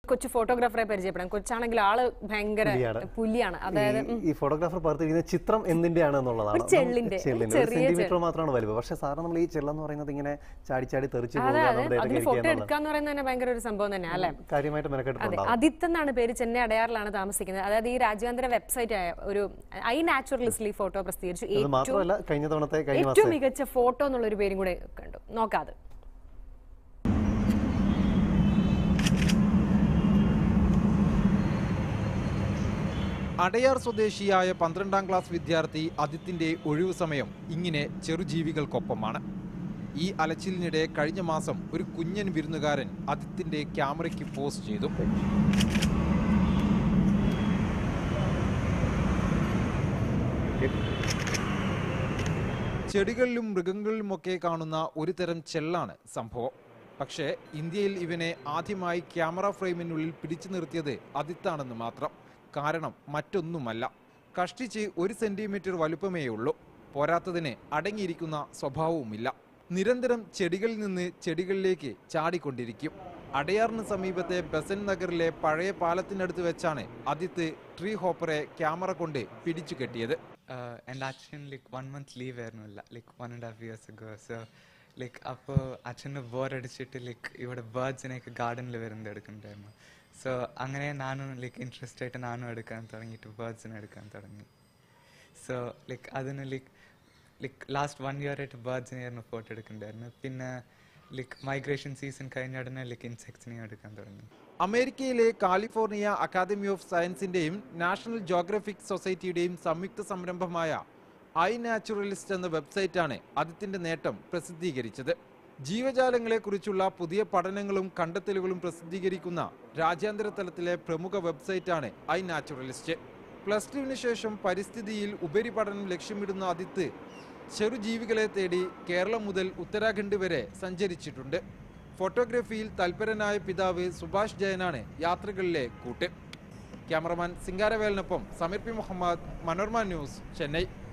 കൊച്ചു ഫോട്ടോഗ്രാഫറെ പരിചയപ്പെടാം കൊച്ചാണെങ്കിൽ ആള് ഭയങ്കര പുലിയാണ്. പുലിയാണ് അതായത് ഈ- ഈ ഫോട്ടോഗ്രാഫർ പകർത്തിയിരിക്കുന്ന ചിത്രം എന്തിന്റെയാണ് എന്നുള്ളതാണ് ഒരു ചെള്ളിന്റെ, നമുക്ക് ചെള്ളിന്റെ ഒരു ചെറിയ സെന്റിമീറ്റർ മാത്രമാണ് വലുപ്പം പക്ഷേ സാറിന് നമ്മൾ ഈ ചെല്ലെന്ന് പറയുന്നത് ഇങ്ങനെ ചാടി ചാടി തെറിച്ച് അതെ പോകുക അതെ നമ്മുടെ അതിന് ഇടയ്ക്ക് ഫോട്ടോ ഇരിക്കുക എടുക്കാന്ന് പറയുന്നത് തന്നെ ഭയങ്കര ഒരു സംഭവം തന്നെയാണ് അല്ലെ കാര്യമായിട്ട് അതെ മെനക്കെട്ടിട്ടുണ്ടാവും അദിത്ത് എന്നാണ് പേര് ചെന്നൈ അടയാറിലാണ് താമസിക്കുന്നത് അതായത് ഈ രാജ്യാന്തര വെബ്സൈറ്റ് ആയ ഒരു ഐ നാച്ചുറലിസ്റ്റിൽ ഈ ഫോട്ടോ പ്രസിദ്ധീകരിച്ചു ഇത് ഏറ്റവും മാത്രമല്ല കഴിഞ്ഞ തവണത്തെ കഴിഞ്ഞ ഏറ്റവും മാസം മികച്ച ഫോട്ടോ എന്നുള്ള ഒരു പേരും കൂടെ കണ്ടു നോക്കാതെ അടയാർ സ്വദേശിയായ പന്ത്രണ്ടാം ക്ലാസ് വിദ്യാർത്ഥി അദിത്തിന്റെ ഒഴിവു സമയം ഇങ്ങനെ ചെറുജീവികൾക്കൊപ്പമാണ് ഈ അലച്ചിലിനിടെ കഴിഞ്ഞ മാസം ഒരു കുഞ്ഞൻ വിരുന്നുകാരൻ അദിത്തിന്റെ ക്യാമറയ്ക്ക് പോസ്റ്റ് ചെയ്തു ചെടികളിലും മൃഗങ്ങളിലുമൊക്കെ കാണുന്ന ഒരു തരം ചെല്ലാണ് സംഭവം പക്ഷേ ഇന്ത്യയിൽ ഇവനെ ആദ്യമായി ക്യാമറ ഫ്രെയിമിനുള്ളിൽ പിടിച്ചു നിർത്തിയത് അതിത്താണെന്ന് മാത്രം കാരണം മറ്റൊന്നുമല്ല കഷ്ടിച്ച് ഒരു സെന്റിമീറ്റർ വലുപ്പമേ ഉള്ളൂ പോരാത്തതിന് അടങ്ങിയിരിക്കുന്ന സ്വഭാവവുമില്ല നിരന്തരം ചെടികളിൽ നിന്ന് ചെടികളിലേക്ക് ചാടിക്കൊണ്ടിരിക്കും അടയാറിന് സമീപത്തെ ബസൻ നഗറിലെ പഴയ പാലത്തിനടുത്ത് വെച്ചാണ് അതിത്ത് ട്രീ ഹോപ്പറെ ക്യാമറ കൊണ്ട് പിടിച്ചു കെട്ടിയത് uh, and അച്ഛൻ ലൈക്ക് വൺ മന്ത് ലീവ് ആയിരുന്നു like one and half years ago so like അപ്പോൾ അച്ഛന് ബോർ അടിച്ചിട്ട് ലൈക്ക് ഇവിടെ ബേർഡ്സിനെയൊക്കെ ഗാർഡനിൽ വരുന്നത് എടുക്കുന്നുണ്ടായിരുന്നു സോ അങ്ങനെ ഞാനും ലൈക്ക് ഇൻട്രസ്റ്റ് ആയിട്ട് ഞാനും എടുക്കാൻ തുടങ്ങിയിട്ട് ബേർഡ്സിനെ എടുക്കാൻ തുടങ്ങി സോ ലൈക്ക് അതിന് like like last one year ആയിട്ട് ബേർഡ്സിനെയായിരുന്നു ഫോട്ടോ എടുക്കുന്നുണ്ടായിരുന്നു പിന്നെ ലൈക്ക് മൈഗ്രേഷൻ സീസൺ കഴിഞ്ഞ ഉടനെ ലൈക്ക് ഇൻസെക്ട്സിനെയും എടുക്കാൻ തുടങ്ങി അമേരിക്കയിലെ കാലിഫോർണിയ അക്കാദമി ഓഫ് സയൻസിന്റെയും നാഷണൽ ജോഗ്രഫിക് സൊസൈറ്റിയുടെയും സംയുക്ത സംരംഭമായ ഐ നാച്ചുറലിസ്റ്റ് എന്ന വെബ്സൈറ്റാണ് അതിത്തിന്റെ നേട്ടം പ്രസിദ്ധീകരിച്ചത് ജീവജാലങ്ങളെക്കുറിച്ചുള്ള പുതിയ പഠനങ്ങളും കണ്ടെത്തലുകളും പ്രസിദ്ധീകരിക്കുന്ന രാജ്യാന്തര തലത്തിലെ പ്രമുഖ വെബ്സൈറ്റാണ് ഐ നാച്ചുറലിസ്റ്റ് പ്ലസ് ടുവിന് ശേഷം പരിസ്ഥിതിയിൽ ഉപരിപഠനം ലക്ഷ്യമിടുന്ന അതിത്ത് ചെറുജീവികളെ തേടി കേരളം മുതൽ ഉത്തരാഖണ്ഡ് വരെ സഞ്ചരിച്ചിട്ടുണ്ട് ഫോട്ടോഗ്രാഫിയിൽ തൽപരനായ പിതാവ് സുഭാഷ് ജയനാണ് യാത്രകളിലെ കൂട്ട് ക്യാമറമാൻ സിംഗാരവേലിനൊപ്പം സമീർ പി മുഹമ്മദ് മനോർമ ന്യൂസ് ചെന്നൈ